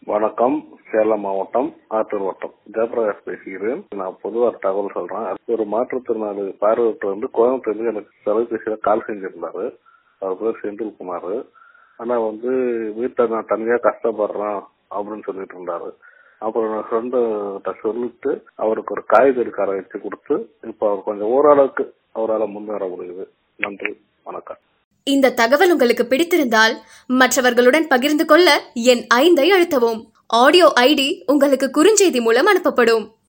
வணக்கம் சேலம் மாவட்டம் ஆத்தூர் வட்டம் ஜெயபிரகாஷ் பேசுகிறேன் நான் பொதுவா ஒரு தகவல் சொல்றேன் ஒரு மாற்றுத்திறனாளி பார்வையற்ற வந்து கோயம்புத்தூர்ல எனக்கு தொலைபேசியில கால் செஞ்சிருந்தாரு அவர் பேர் செந்தில்குமார் ஆனா வந்து வீட்டை நான் தனியா கஷ்டப்படுறேன் அப்படின்னு சொல்லிட்டு இருந்தாரு அப்புறம் நான் ஃப்ரெண்டு சொல்லிட்டு அவருக்கு ஒரு காய்கறி கடை வச்சு கொடுத்து இப்போ அவர் கொஞ்சம் ஓரளவுக்கு அவரால் முன்னேற முடியுது நன்றி வணக்கம் இந்த தகவல் உங்களுக்கு பிடித்திருந்தால் மற்றவர்களுடன் பகிர்ந்து கொள்ள என் ஐந்தை அழுத்தவும் ஆடியோ ஐடி உங்களுக்கு குறுஞ்செய்தி மூலம் அனுப்பப்படும்